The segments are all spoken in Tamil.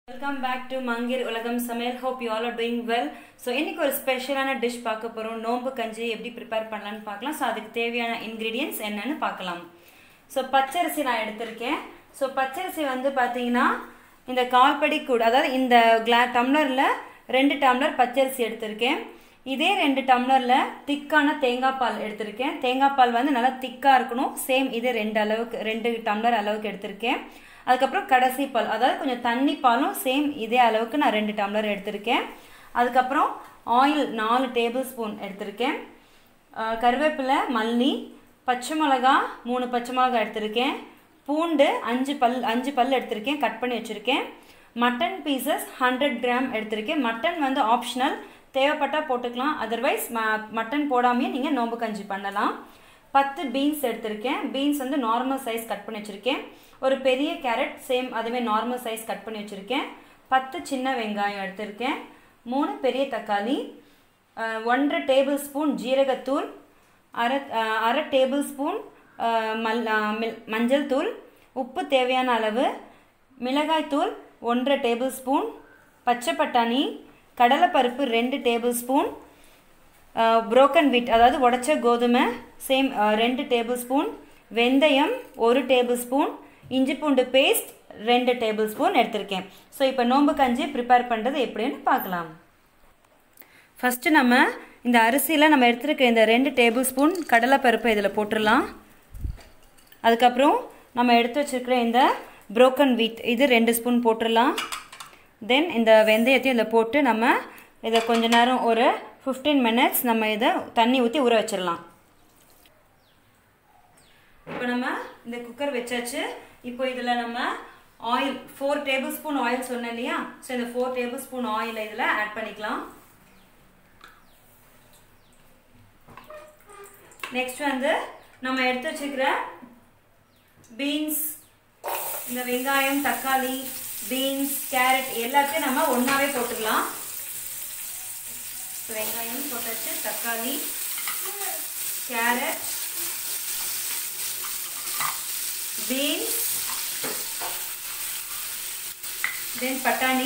வெல்கம் பேக் டு மங்கிர் உலகம் சமையல் hope you all are doing well so இன்னைக்கு ஒரு ஸ்பெஷலான டிஷ் பார்க்க போகிறோம் நோம்பு கஞ்சி எப்படி ப்ரிப்பேர் பண்ணலான்னு பார்க்கலாம் ஸோ அதுக்கு தேவையான இன்க்ரீடியன்ஸ் என்னன்னு பார்க்கலாம் ஸோ பச்சரிசி நான் எடுத்திருக்கேன் ஸோ பச்சரிசி வந்து பார்த்தீங்கன்னா இந்த கால்படி கூட அதாவது இந்த கிளா டம்ளரில் ரெண்டு டம்ளர் பச்சரிசி எடுத்திருக்கேன் இதே ரெண்டு டம்ளரில் திக்கான தேங்காய் பால் எடுத்திருக்கேன் தேங்காய் பால் வந்து நல்லா திக்காக இருக்கணும் சேம் இதே ரெண்டு அளவுக்கு ரெண்டு டம்ளர் அளவுக்கு எடுத்திருக்கேன் அதுக்கப்புறம் கடைசி பால் அதாவது கொஞ்சம் தண்ணி பாலும் சேம் இதே அளவுக்கு நான் ரெண்டு டம்ளர் எடுத்திருக்கேன் அதுக்கப்புறம் ஆயில் நாலு டேபிள் ஸ்பூன் எடுத்திருக்கேன் அஹ் கருவேப்பிலை மல்லி பச்சை மிளகா மூணு பச்சை மிளகா எடுத்திருக்கேன் பூண்டு அஞ்சு பல் அஞ்சு பல் எடுத்திருக்கேன் கட் பண்ணி வச்சுருக்கேன் மட்டன் பீசஸ் ஹண்ட்ரட் கிராம் எடுத்திருக்கேன் மட்டன் வந்து ஆப்ஷனல் தேவைப்பட்டால் போட்டுக்கலாம் அதர்வைஸ் ம மட்டன் போடாமையே நீங்கள் நோம்பு கஞ்சி பண்ணலாம் பத்து பீன்ஸ் எடுத்திருக்கேன் பீன்ஸ் வந்து நார்மல் சைஸ் கட் பண்ணி வச்சுருக்கேன் ஒரு பெரிய கேரட் சேம் அதுவே நார்மல் சைஸ் கட் பண்ணி வச்சுருக்கேன் பத்து சின்ன வெங்காயம் எடுத்திருக்கேன் மூணு பெரிய தக்காளி அஹ், ஒன்றரை டேபிள் ஸ்பூன் ஜீரகத்தூள் அரை அஹ், அரை டேபிள் ஸ்பூன் அஹ், மல் அஹ், மில்- மஞ்சள் தூள் உப்பு தேவையான அளவு மிளகாய்த்தூள் ஒன்றரை டேபிள் ஸ்பூன் பச்சை பட்டாணி கடலைப்பருப்பு ரெண்டு டேபிள் ஸ்பூன் புரோக்கன் வீட் அதாவது உடச்ச கோதுமை சேம் ரெண்டு டேபிள் ஸ்பூன் வெந்தயம் ஒரு டேபிள் ஸ்பூன் இஞ்சி பூண்டு பேஸ்ட் ரெண்டு டேபிள் ஸ்பூன் எடுத்திருக்கேன் ஸோ இப்போ நோம்பு கஞ்சி ப்ரிப்பேர் பண்ணுறது எப்படின்னு பார்க்கலாம் ஃபஸ்ட்டு நம்ம இந்த அரிசியில் நம்ம எடுத்துருக்க இந்த ரெண்டு டேபிள் ஸ்பூன் கடலைப்பருப்பை இதில் போட்டுடலாம் அதுக்கப்புறம் நம்ம எடுத்து வச்சுருக்கிற இந்த புரோக்கன் வீட் இது ரெண்டு ஸ்பூன் போட்டுடலாம் தென் இந்த வெந்தயத்தையும் இதில் போட்டு நம்ம இதை கொஞ்ச நேரம் ஒரு ஃபிஃப்டீன் மினிட்ஸ் நம்ம இதை தண்ணி ஊற்றி ஊற வச்சிடலாம் இப்போ நம்ம இந்த குக்கர் வச்சாச்சு இப்போ இதில் நம்ம oil four tablespoon oil சொன்னேன் இல்லையா ஸோ இந்த ஃபோர் டேபிள் ஸ்பூன் ஆயில் இதில் ஆட் பண்ணிக்கலாம் நெக்ஸ்ட் வந்து நம்ம எடுத்து வச்சுக்கிற பீன்ஸ் இந்த வெங்காயம் தக்காளி பீன்ஸ் கேரட் எல்லாத்தையும் நம்ம ஒன்றாவே போட்டுக்கலாம் So, வெங்காயம் போட்டாச்சு தக்காளி கேரட் பீன்ஸ் தென் பட்டாணி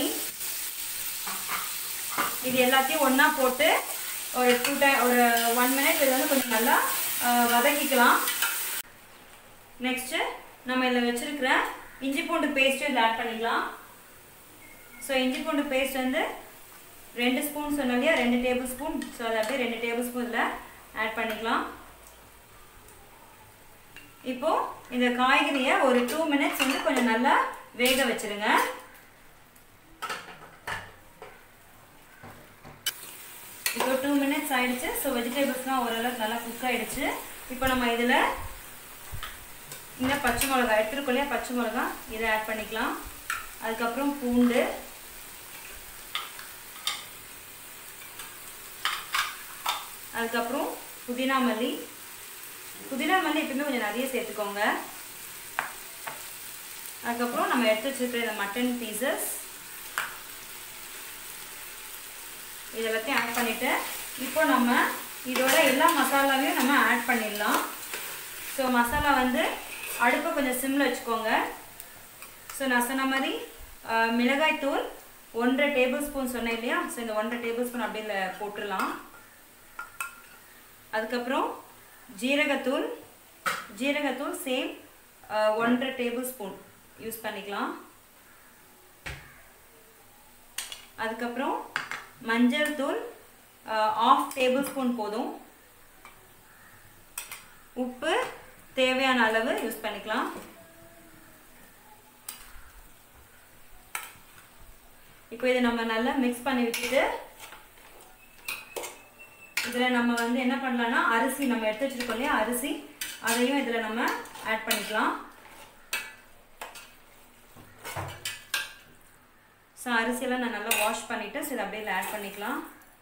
இது எல்லாத்தையும் ஒன்றா போட்டு ஒரு டூ டைம் ஒரு ஒன் மினிட் இது வந்து கொஞ்சம் நல்லா அஹ், வதக்கிக்கலாம் நெக்ஸ்ட்டு நம்ம இதில் வச்சுருக்கிற இஞ்சி பூண்டு பேஸ்ட்டு இதில் ஆட் பண்ணிக்கலாம் ஸோ இஞ்சி பூண்டு பேஸ்ட் வந்து ரெண்டு ஸ்பூன் சொன்னோம் இல்லையா ரெண்டு டேபிள் ஸ்பூன் ஸோ அதை அப்படியே ரெண்டு டேபிள் ஸ்பூன் இதில் ஆட் பண்ணிக்கலாம் இப்போ இந்த காய்கறியை ஒரு டூ மினிட்ஸ் வந்து கொஞ்சம் நல்லா வேக வச்சிருங்க இப்போ டூ மினிட்ஸ் ஆயிடுச்சு ஸோ வெஜிடபிள்ஸ்லாம் ஓரளவுக்கு நல்லா குக் ஆயிடுச்சு இப்போ நம்ம இதில் இந்த பச்சை மிளகா எடுத்துருக்கோம் இல்லையா பச்சை மிளகா இதை ஆட் பண்ணிக்கலாம் அதுக்கப்புறம் பூண்டு அதுக்கப்புறம் புதினா மல்லி புதினா மல்லி எப்பவுமே கொஞ்சம் நிறைய சேர்த்துக்கோங்க அதுக்கப்புறம் நம்ம எடுத்து வச்சிருக்கிற இந்த மட்டன் பீசஸ் இது எல்லாத்தையும் ஆட் பண்ணிட்டு இப்போ நம்ம இதோட எல்லா மசாலாவையும் நம்ம ஆட் பண்ணிடலாம் ஸோ மசாலா வந்து அடுப்பை கொஞ்சம் சிம்மில் வச்சுக்கோங்க ஸோ நான் சொன்ன மாதிரி அஹ், மிளகாய்த்தூள் ஒன்றரை டேபிள் ஸ்பூன் சொன்னேன் இல்லையா ஸோ இந்த ஒன்றரை டேபிள் ஸ்பூன் அப்படியே இதில் போட்டுடலாம் அதுக்கப்புறம் ஜீரகத்தூள் ஜீரகத்தூள் சேம் ஒன்றரை டேபிள் ஸ்பூன் யூஸ் பண்ணிக்கலாம் அதுக்கப்புறம் மஞ்சள் தூள் ஆஃப் டேபிள் ஸ்பூன் போதும் உப்பு தேவையான அளவு யூஸ் பண்ணிக்கலாம் இப்போ இதை நம்ம நல்லா மிக்ஸ் பண்ணி விட்டுட்டு இதில் நம்ம வந்து என்ன பண்ணலாம்னா அரிசி நம்ம எடுத்து வச்சிருக்கோம் இல்லையா அரிசி அதையும் இதில் நம்ம ஆட் பண்ணிக்கலாம் ஸோ அரிசியெல்லாம் நான் நல்லா வாஷ் பண்ணிவிட்டு ஸோ இதை அப்படியே இதில் ஆட் பண்ணிக்கலாம்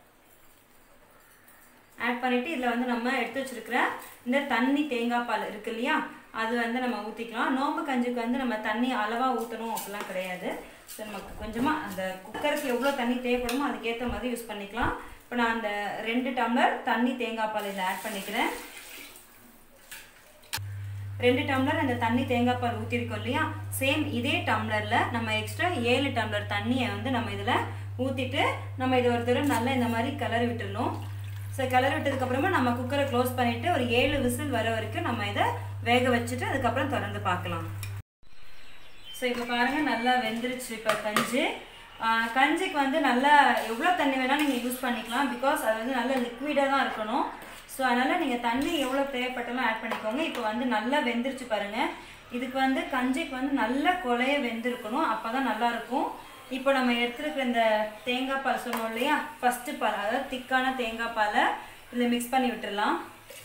ஆட் பண்ணிவிட்டு இதில் வந்து நம்ம எடுத்து வச்சிருக்கிற இந்த தண்ணி தேங்காய் பால் இருக்கு இல்லையா அது வந்து நம்ம ஊற்றிக்கலாம் நோம்பு கஞ்சிக்கு வந்து நம்ம தண்ணி அளவாக ஊற்றணும் அப்படிலாம் கிடையாது ஸோ நமக்கு கொஞ்சமாக அந்த குக்கருக்கு எவ்வளோ தண்ணி தேவைப்படுமோ அதுக்கேற்ற மாதிரி யூஸ் பண்ணிக்கலாம் இப்போ நான் அந்த ரெண்டு டம்ளர் தண்ணி தேங்காய் பால் இதில் ஆட் பண்ணிக்கிறேன் ரெண்டு டம்ளர் அந்த தண்ணி தேங்காய் பால் ஊற்றிருக்கோம் இல்லையா சேம் இதே டம்ளரில் நம்ம எக்ஸ்ட்ரா ஏழு டம்ளர் தண்ணியை வந்து நம்ம இதில் ஊற்றிட்டு நம்ம இதை ஒரு தடவை நல்லா இந்த மாதிரி கிளறி விட்டுடணும் ஸோ கிளறி விட்டதுக்கப்புறமா நம்ம குக்கரை க்ளோஸ் பண்ணிவிட்டு ஒரு ஏழு விசில் வர வரைக்கும் நம்ம இதை வேக வச்சுட்டு அதுக்கப்புறம் திறந்து பார்க்கலாம் ஸோ இப்போ பாருங்கள் நல்லா வெந்துருச்சு இப்போ கஞ்சி ஆஹ் கஞ்சிக்கு வந்து நல்லா எவ்வளோ தண்ணி வேணால் நீங்கள் யூஸ் பண்ணிக்கலாம் பிகாஸ் அது வந்து நல்ல லிக்விடாக தான் இருக்கணும் ஸோ அதனால் நீங்கள் தண்ணி எவ்வளோ தேவைப்பட்டாலும் ஆட் பண்ணிக்கோங்க இப்போ வந்து நல்லா வெந்துருச்சு பாருங்கள் இதுக்கு வந்து கஞ்சிக்கு வந்து நல்ல கொலைய வெந்திருக்கணும் அப்போ தான் நல்லாயிருக்கும் இப்போ நம்ம எடுத்துருக்கிற இந்த தேங்காய் பால் சொன்னோம் இல்லையா ஃபஸ்ட்டு பால் அதாவது திக்கான தேங்காய் பாலை இதில் மிக்ஸ் பண்ணி விட்டுடலாம்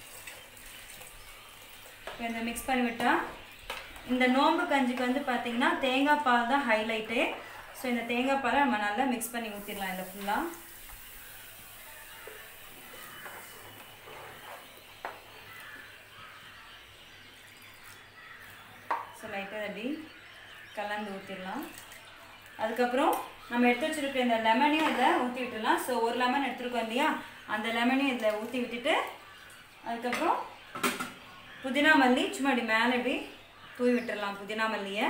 இப்போ இந்த மிக்ஸ் பண்ணி விட்டா இந்த நோம்பு கஞ்சிக்கு வந்து பார்த்தீங்கன்னா தேங்காய் பால் தான் ஹைலைட்டு ஸோ இந்த தேங்காய் பாலை நம்ம நல்லா மிக்ஸ் பண்ணி ஊற்றிடலாம் இதில் ஃபுல்லாக ஸோ லைட்டாக அப்படி கலந்து ஊற்றிடலாம் அதுக்கப்புறம் நம்ம எடுத்து வச்சிருக்க இந்த லெமனையும் இதில் ஊற்றி விட்டுடலாம் ஸோ ஒரு லெமன் எடுத்துருக்கோம் இல்லையா அந்த லெமனையும் இதில் ஊற்றி விட்டுட்டு அதுக்கப்புறம் புதினா மல்லி சும்மா இப்படி மேலே இப்படி தூவி விட்டுடலாம் புதினா மல்லியை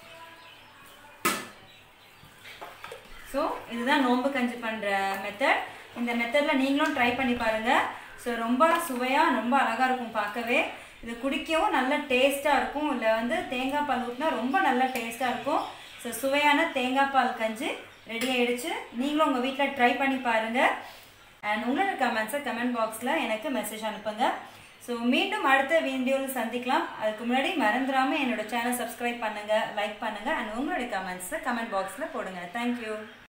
ஸோ இதுதான் நோம்பு கஞ்சி பண்ணுற மெத்தட் இந்த மெத்தடில் நீங்களும் ட்ரை பண்ணி பாருங்கள் ஸோ ரொம்ப சுவையாக ரொம்ப அழகாக இருக்கும் பார்க்கவே இது குடிக்கவும் நல்ல டேஸ்ட்டாக இருக்கும் இல்லை வந்து தேங்காய் பால் ஊற்றினா ரொம்ப நல்ல டேஸ்ட்டாக இருக்கும் ஸோ சுவையான தேங்காய் பால் கஞ்சி ரெடி ஆயிடுச்சு நீங்களும் உங்கள் வீட்டில் ட்ரை பண்ணி பாருங்கள் அண்ட் உங்களோட கமெண்ட்ஸை கமெண்ட் பாக்ஸில் எனக்கு மெசேஜ் அனுப்புங்க ஸோ மீண்டும் அடுத்த வீடியோவில் சந்திக்கலாம் அதுக்கு முன்னாடி மறந்துடாமல் என்னோட சேனல் சப்ஸ்கிரைப் பண்ணுங்கள் லைக் பண்ணுங்கள் அண்ட் உங்களுடைய கமெண்ட்ஸை கமெண்ட் பாக்ஸில் போடுங்க தேங்க்யூ